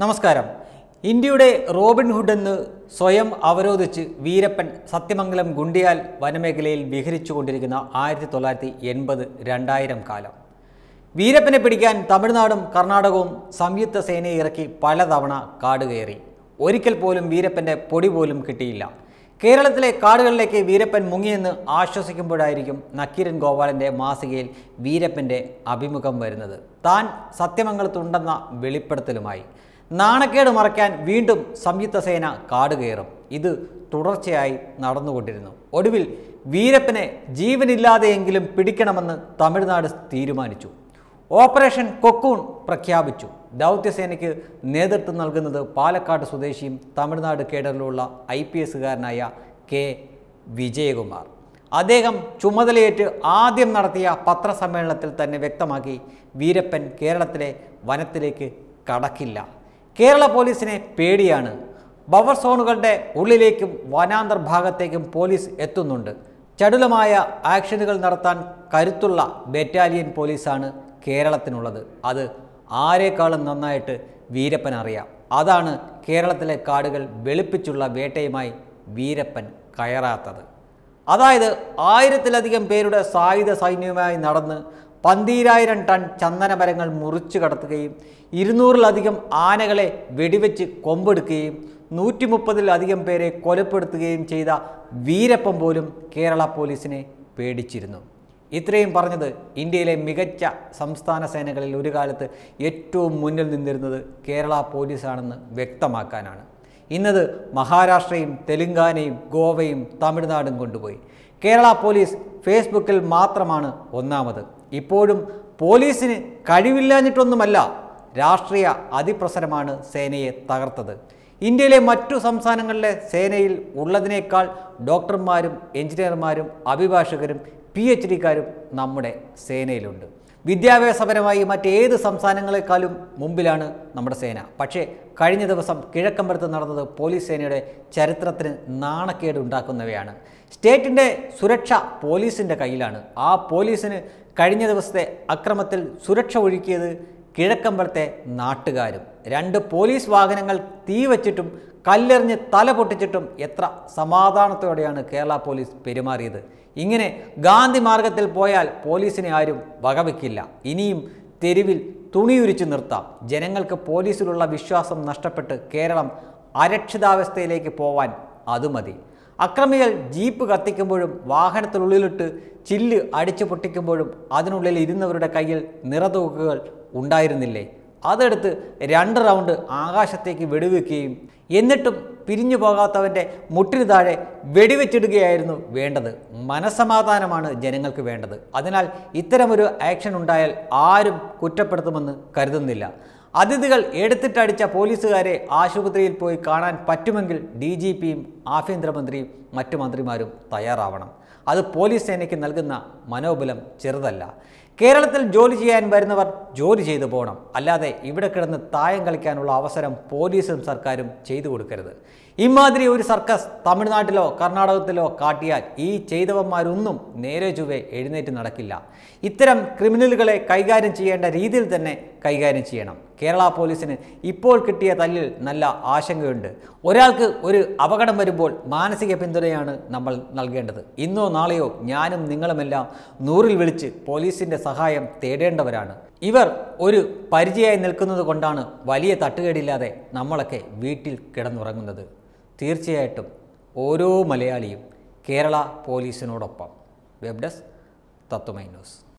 നമസ്കാരം ഇന്ത്യയുടെ റോബിൻഹുഡ് എന്ന് സ്വയം അവരോധിച്ച് വീരപ്പൻ സത്യമംഗലം ഗുണ്ടിയാൽ വനമേഖലയിൽ വിഹരിച്ചു കൊണ്ടിരിക്കുന്ന ആയിരത്തി തൊള്ളായിരത്തി എൺപത് രണ്ടായിരം കാലം വീരപ്പനെ പിടിക്കാൻ തമിഴ്നാടും കർണാടകവും സംയുക്ത സേനയെ ഇറക്കി പലതവണ കാട് കയറി ഒരിക്കൽ പോലും വീരപ്പൻ്റെ പൊടി പോലും കിട്ടിയില്ല കേരളത്തിലെ കാടുകളിലേക്ക് വീരപ്പൻ മുങ്ങിയെന്ന് ആശ്വസിക്കുമ്പോഴായിരിക്കും നക്കീരൻ ഗോപാലൻ്റെ മാസികയിൽ വീരപ്പൻ്റെ അഭിമുഖം വരുന്നത് താൻ സത്യമംഗലത്തുണ്ടെന്ന വെളിപ്പെടുത്തലുമായി നാണക്കേട് മറയ്ക്കാൻ വീണ്ടും സംയുക്ത സേന കാട് കയറും ഇത് തുടർച്ചയായി നടന്നുകൊണ്ടിരുന്നു ഒടുവിൽ വീരപ്പനെ ജീവനില്ലാതെയെങ്കിലും പിടിക്കണമെന്ന് തമിഴ്നാട് തീരുമാനിച്ചു ഓപ്പറേഷൻ കൊക്കൂൺ പ്രഖ്യാപിച്ചു ദൗത്യസേനയ്ക്ക് നേതൃത്വം നൽകുന്നത് പാലക്കാട് സ്വദേശിയും തമിഴ്നാട് കേഡറിലുള്ള ഐ പി എസുകാരനായ കെ വിജയകുമാർ അദ്ദേഹം ചുമതലയേറ്റ് ആദ്യം നടത്തിയ പത്രസമ്മേളനത്തിൽ തന്നെ വ്യക്തമാക്കി വീരപ്പൻ കേരളത്തിലെ വനത്തിലേക്ക് കടക്കില്ല കേരള പോലീസിനെ പേടിയാണ് ബഫർ സോണുകളുടെ ഉള്ളിലേക്കും വനാന്തർ ഭാഗത്തേക്കും പോലീസ് എത്തുന്നുണ്ട് ചടുലമായ ആക്ഷനുകൾ നടത്താൻ കരുത്തുള്ള ബറ്റാലിയൻ പോലീസാണ് കേരളത്തിനുള്ളത് അത് ആരെക്കാളും നന്നായിട്ട് വീരപ്പൻ അറിയാം അതാണ് കേരളത്തിലെ കാടുകൾ വെളുപ്പിച്ചുള്ള വേട്ടയുമായി വീരപ്പൻ കയറാത്തത് അതായത് ആയിരത്തിലധികം പേരുടെ സായുധ സൈന്യവുമായി നടന്ന് പന്തീരായിരം ടൺ ചന്ദനമരങ്ങൾ മുറിച്ചു കടത്തുകയും ഇരുന്നൂറിലധികം ആനകളെ വെടിവെച്ച് കൊമ്പെടുക്കുകയും നൂറ്റി മുപ്പതിലധികം പേരെ കൊലപ്പെടുത്തുകയും ചെയ്ത വീരപ്പൻ പോലും കേരള പോലീസിനെ പേടിച്ചിരുന്നു ഇത്രയും പറഞ്ഞത് ഇന്ത്യയിലെ മികച്ച സംസ്ഥാന സേനകളിൽ ഒരു കാലത്ത് ഏറ്റവും മുന്നിൽ നിന്നിരുന്നത് കേരള പോലീസാണെന്ന് വ്യക്തമാക്കാനാണ് ഇന്നത് മഹാരാഷ്ട്രയും തെലുങ്കാനയും ഗോവയും തമിഴ്നാടും കൊണ്ടുപോയി കേരള പോലീസ് ഫേസ്ബുക്കിൽ മാത്രമാണ് ഒന്നാമത് ഇപ്പോഴും പോലീസിന് കഴിവില്ലാഞ്ഞിട്ടൊന്നുമല്ല രാഷ്ട്രീയ അതിപ്രസരമാണ് സേനയെ തകർത്തത് ഇന്ത്യയിലെ മറ്റു സംസ്ഥാനങ്ങളിലെ സേനയിൽ ഉള്ളതിനേക്കാൾ ഡോക്ടർമാരും എഞ്ചിനീയർമാരും അഭിഭാഷകരും പി എച്ച് ഡിക്കാരും നമ്മുടെ സേനയിലുണ്ട് വിദ്യാഭ്യാസപരമായി മറ്റേത് സംസ്ഥാനങ്ങളെക്കാളും മുമ്പിലാണ് നമ്മുടെ സേന പക്ഷേ കഴിഞ്ഞ ദിവസം കിഴക്കമ്പലത്ത് നടന്നത് പോലീസ് സേനയുടെ ചരിത്രത്തിന് നാണക്കേട് ഉണ്ടാക്കുന്നവയാണ് സ്റ്റേറ്റിൻ്റെ സുരക്ഷ പോലീസിൻ്റെ കയ്യിലാണ് ആ പോലീസിന് കഴിഞ്ഞ ദിവസത്തെ അക്രമത്തിൽ സുരക്ഷ ഒഴുക്കിയത് കിഴക്കമ്പലത്തെ നാട്ടുകാരും രണ്ട് പോലീസ് വാഹനങ്ങൾ തീ വച്ചിട്ടും കല്ലെറിഞ്ഞ് തല പൊട്ടിച്ചിട്ടും എത്ര സമാധാനത്തോടെയാണ് കേരള പോലീസ് പെരുമാറിയത് ഇങ്ങനെ ഗാന്ധി മാർഗത്തിൽ പോയാൽ പോലീസിനെ ആരും വകവെക്കില്ല ഇനിയും തെരുവിൽ തുണിയുരിച്ചു നിർത്താം ജനങ്ങൾക്ക് പോലീസിലുള്ള വിശ്വാസം നഷ്ടപ്പെട്ട് കേരളം അരക്ഷിതാവസ്ഥയിലേക്ക് പോവാൻ അത് മതി അക്രമികൾ ജീപ്പ് കത്തിക്കുമ്പോഴും വാഹനത്തിനുള്ളിലിട്ട് ചില്ല് അടിച്ചു പൊട്ടിക്കുമ്പോഴും അതിനുള്ളിൽ ഇരുന്നവരുടെ കയ്യിൽ നിറതൂക്കുകൾ ഉണ്ടായിരുന്നില്ലേ അതെടുത്ത് രണ്ട് റൗണ്ട് ആകാശത്തേക്ക് വെടിവെക്കുകയും എന്നിട്ടും പിരിഞ്ഞു പോകാത്തവൻ്റെ മുട്ടിന് താഴെ വെടിവെച്ചിടുകയായിരുന്നു വേണ്ടത് മനസമാധാനമാണ് ജനങ്ങൾക്ക് വേണ്ടത് അതിനാൽ ഇത്തരമൊരു ആക്ഷൻ ഉണ്ടായാൽ ആരും കുറ്റപ്പെടുത്തുമെന്ന് കരുതുന്നില്ല അതിഥികൾ എടുത്തിട്ടടിച്ച പോലീസുകാരെ ആശുപത്രിയിൽ പോയി കാണാൻ പറ്റുമെങ്കിൽ ഡി ജി പിയും ആഭ്യന്തരമന്ത്രിയും മറ്റു മന്ത്രിമാരും തയ്യാറാവണം അത് പോലീസ് സേനയ്ക്ക് നൽകുന്ന മനോബലം ചെറുതല്ല കേരളത്തിൽ ജോലി ചെയ്യാൻ വരുന്നവർ ജോലി ചെയ്തു പോകണം അല്ലാതെ ഇവിടെ കിടന്ന് തായം കളിക്കാനുള്ള അവസരം പോലീസും സർക്കാരും ചെയ്തു കൊടുക്കരുത് ഇമാതിരി ഒരു സർക്കസ് തമിഴ്നാട്ടിലോ കർണാടകത്തിലോ കാട്ടിയാൽ ഈ ചെയ്തവന്മാരൊന്നും നേരെ ചൊവ്വെ എഴുന്നേറ്റ് നടക്കില്ല ഇത്തരം ക്രിമിനലുകളെ കൈകാര്യം ചെയ്യേണ്ട രീതിയിൽ തന്നെ കൈകാര്യം ചെയ്യണം കേരള പോലീസിന് ഇപ്പോൾ കിട്ടിയ തല്ലിൽ നല്ല ആശങ്കയുണ്ട് ഒരാൾക്ക് ഒരു അപകടം വരുമ്പോൾ മാനസിക പിന്തുണയാണ് നമ്മൾ നൽകേണ്ടത് ഇന്നോ നാളെയോ ഞാനും നിങ്ങളുമെല്ലാം നൂറിൽ വിളിച്ച് പോലീസിൻ്റെ സഹായം തേടേണ്ടവരാണ് ഇവർ ഒരു പരിചയമായി നിൽക്കുന്നത് കൊണ്ടാണ് വലിയ തട്ടുകേടില്ലാതെ നമ്മളൊക്കെ വീട്ടിൽ കിടന്നുറങ്ങുന്നത് തീർച്ചയായിട്ടും ഓരോ മലയാളിയും കേരള പോലീസിനോടൊപ്പം വെബ് ഡെസ്ക് തത്വമൈ ന്യൂസ്